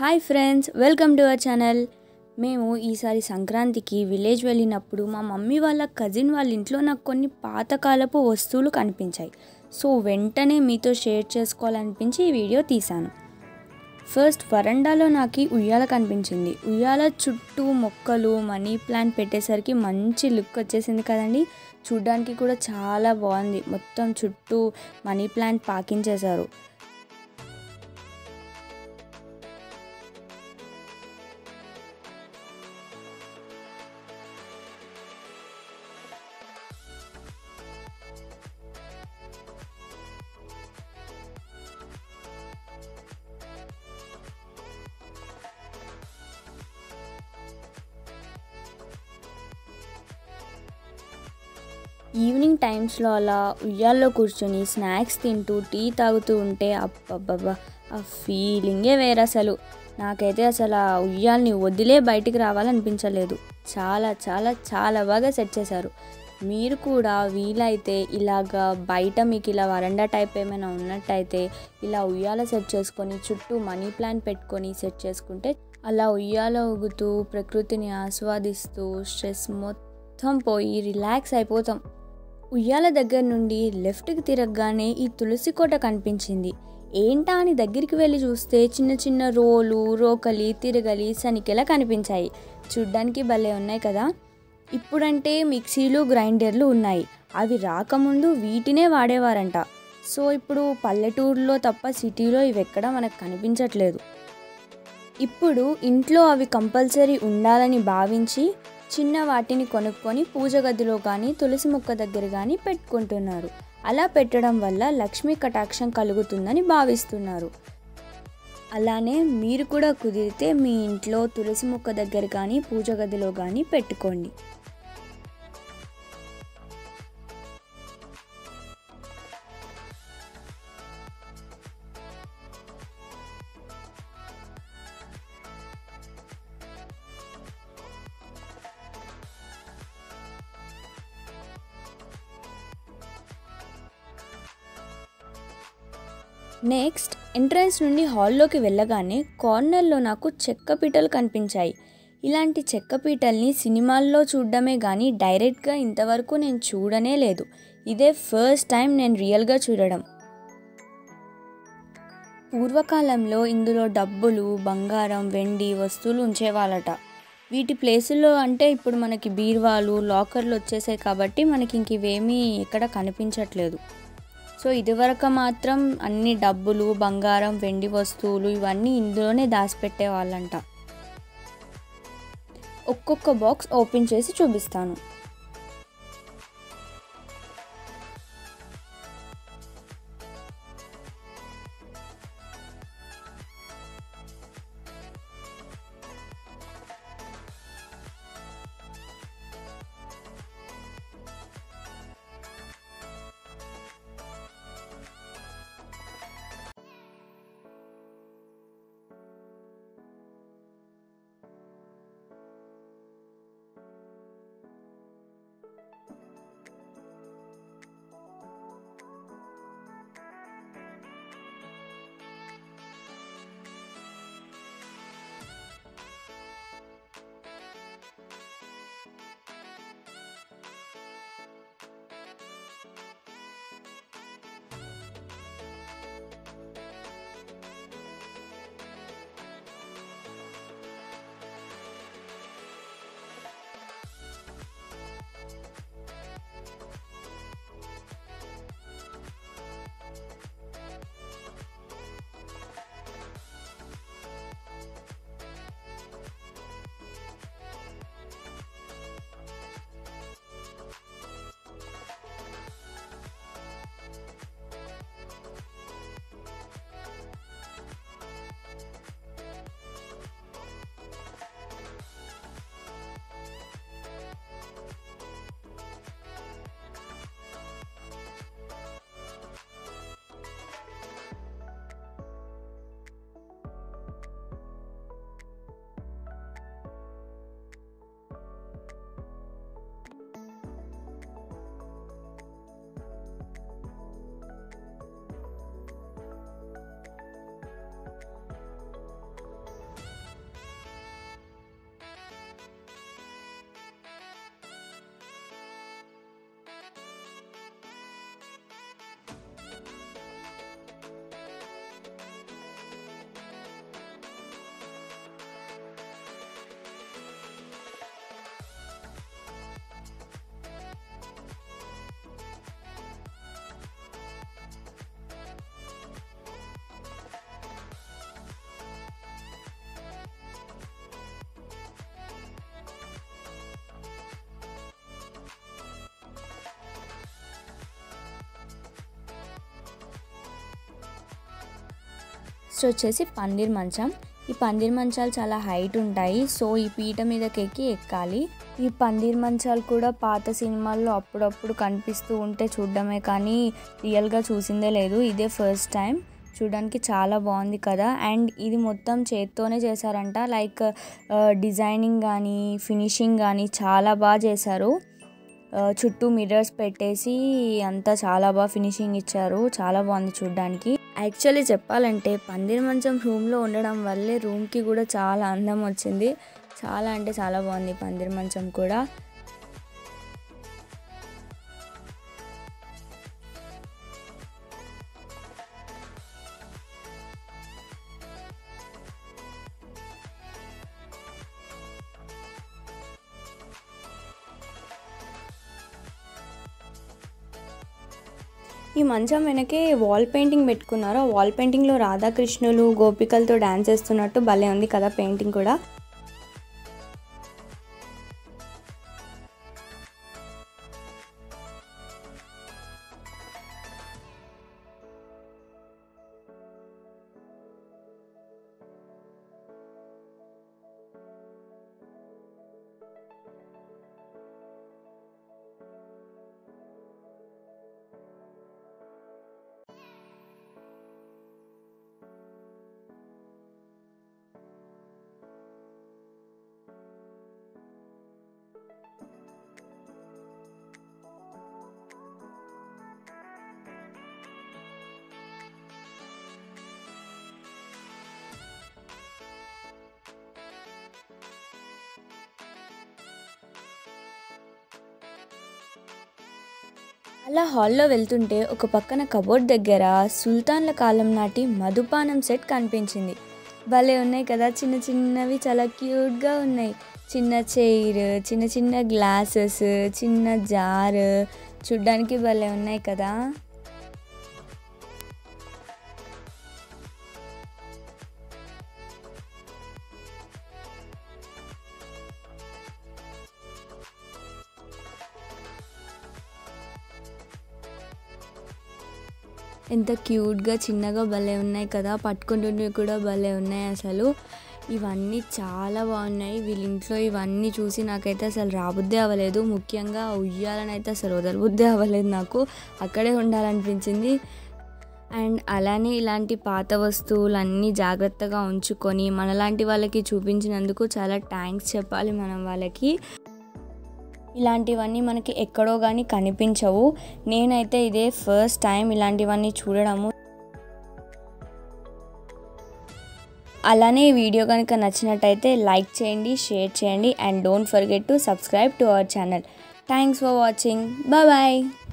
hi friends welcome to our channel మేము ఈసారి సంక్రాంతికి విలేజ్ వెళ్ళినప్పుడు మా మమ్మీ వాళ్ళ కజిన్ వాళ్ళ ఇంట్లో నాకు కొన్ని పాతకాలపు వస్తువులు కనిపించాయి సో వెంటనే మీతో షేర్ చేసుకోవాలనిపించి ఈ వీడియో తీశాను ఫస్ట్ వరండాలో నాకు ఈ ఉయ్యాల కనిపించింది ఉయ్యాల చుట్టూ మొక్కలు మనీ ప్లాంట్ పెట్టేసరికి మంచి లుక్ వచ్చేసింది కదండి చూడ్డానికి కూడా చాలా బాగుంది మొత్తం చుట్టూ మనీ ప్లాంట్ పాకించేశారు ఈవినింగ్ టైమ్స్లో అలా ఉయ్యాల్లో కూర్చొని స్నాక్స్ తింటూ టీ తాగుతూ ఉంటే అబ్బబ్బబ్బా ఆ ఫీలింగే వేరే అసలు నాకైతే అసలు ఆ ఉయ్యాల్ని వదిలే బయటికి రావాలనిపించలేదు చాలా చాలా చాలా బాగా సెట్ చేశారు మీరు కూడా వీలైతే ఇలాగా బయట మీకు ఇలా వరండా టైప్ ఏమైనా ఉన్నట్టయితే ఇలా ఉయ్యాల సెట్ చేసుకొని చుట్టూ మనీ ప్లాంట్ పెట్టుకొని సెట్ చేసుకుంటే అలా ఉయ్యాల ఊగుతూ ప్రకృతిని ఆస్వాదిస్తూ స్ట్రెస్ మొత్తం పోయి రిలాక్స్ అయిపోతాం ఉయ్యాల దగ్గర నుండి లెఫ్ట్కి తిరగగానే ఈ తులసి కోట కనిపించింది ఏంటా అని దగ్గరికి వెళ్ళి చూస్తే చిన్న చిన్న రోలు రోకలి తిరగలి సనికెలా కనిపించాయి చూడ్డానికి భలే ఉన్నాయి కదా ఇప్పుడంటే మిక్సీలు గ్రైండర్లు ఉన్నాయి అవి రాకముందు వీటినే వాడేవారంట సో ఇప్పుడు పల్లెటూరులో తప్ప సిటీలో ఇవి ఎక్కడ మనకు కనిపించట్లేదు ఇప్పుడు ఇంట్లో అవి కంపల్సరీ ఉండాలని భావించి చిన్న వాటిని కొనుక్కొని పూజ గదిలో కానీ తులసి మొక్క దగ్గర కానీ పెట్టుకుంటున్నారు అలా పెట్టడం వల్ల లక్ష్మీ కటాక్షం కలుగుతుందని భావిస్తున్నారు అలానే మీరు కూడా కుదిరితే మీ ఇంట్లో తులసి మొక్క దగ్గర కానీ పూజ గదిలో కానీ పెట్టుకోండి నెక్స్ట్ ఎంట్రన్స్ నుండి హాల్లోకి వెళ్ళగానే కార్నర్లో నాకు చెక్క పీటలు కనిపించాయి ఇలాంటి చెక్క పీటల్ని సినిమాల్లో చూడడమే కానీ డైరెక్ట్గా ఇంతవరకు నేను చూడనే లేదు ఇదే ఫస్ట్ టైం నేను రియల్గా చూడడం పూర్వకాలంలో ఇందులో డబ్బులు బంగారం వెండి వస్తువులు ఉంచేవాళ్ళట వీటి ప్లేసుల్లో అంటే ఇప్పుడు మనకి బీర్వాలు లాకర్లు వచ్చేసాయి కాబట్టి మనకి ఇంక ఇవేమీ ఎక్కడ కనిపించట్లేదు సో ఇదివరకు మాత్రం అన్ని డబ్బులు బంగారం వెండి వస్తువులు ఇవన్నీ ఇందులోనే దాచిపెట్టే వాళ్ళంట ఒక్కొక్క బాక్స్ ఓపెన్ చేసి చూపిస్తాను నెక్స్ట్ వచ్చేసి పందిర్ మంచం ఈ పందిర్ మంచాలు చాలా హైట్ ఉంటాయి సో ఈ పీట మీదకి ఎక్కి ఎక్కాలి ఈ పందిర్ మంచాలు కూడా పాత సినిమాల్లో అప్పుడప్పుడు కనిపిస్తూ ఉంటే చూడడమే కానీ రియల్గా చూసిందే లేదు ఇదే ఫస్ట్ టైం చూడడానికి చాలా బాగుంది కదా అండ్ ఇది మొత్తం చేత్తోనే చేశారంట లైక్ డిజైనింగ్ కానీ ఫినిషింగ్ కానీ చాలా బాగా చేశారు ఆ, చుట్టూ మిర్రర్స్ పెట్టేసి అంతా చాలా బాగా ఫినిషింగ్ ఇచ్చారు చాలా బాగుంది చూడడానికి యాక్చువల్లీ చెప్పాలంటే పందిర్ మంచం రూమ్లో ఉండడం వల్లే రూమ్కి కూడా చాలా అందం వచ్చింది చాలా అంటే చాలా బాగుంది పందిర్ మంచం కూడా ఈ మంచం వెనకే వాల్ పెయింటింగ్ పెట్టుకున్నారు ఆ వాల్ పెయింటింగ్లో రాధాకృష్ణులు గోపికలతో డ్యాన్స్ చేస్తున్నట్టు భలే ఉంది కదా పెయింటింగ్ కూడా అలా హాల్లో వెళ్తుంటే ఒక పక్కన కబోర్డ్ దగ్గర సుల్తాన్ల కాలం నాటి మధుపానం సెట్ కనిపించింది భలే ఉన్నాయి కదా చిన్న చిన్నవి చాలా క్యూట్గా ఉన్నాయి చిన్న చైర్ చిన్న చిన్న గ్లాసెస్ చిన్న జార్ చూడ్డానికి భలే ఉన్నాయి కదా ఎంత క్యూట్గా చిన్నగా భలే ఉన్నాయి కదా పట్టుకుంటుంటే కూడా భలే ఉన్నాయి అసలు ఇవన్నీ చాలా బాగున్నాయి వీళ్ళ ఇంట్లో ఇవన్నీ చూసి నాకైతే అసలు రాబుద్దే అవ్వలేదు ముఖ్యంగా ఉయ్యాలని అయితే అసలు వదలబుద్దే అవ్వలేదు నాకు అక్కడే ఉండాలనిపించింది అండ్ అలానే ఇలాంటి పాత వస్తువులు అన్నీ జాగ్రత్తగా ఉంచుకొని మనలాంటి వాళ్ళకి చూపించినందుకు చాలా థ్యాంక్స్ చెప్పాలి మనం వాళ్ళకి ఇలాంటివన్నీ మనకి ఎక్కడో కానీ కనిపించవు నేనైతే ఇదే ఫస్ట్ టైం ఇలాంటివన్నీ చూడడము అలానే ఈ వీడియో కనుక నచ్చినట్టయితే లైక్ చేయండి షేర్ చేయండి and don't forget to subscribe to our channel thanks for watching bye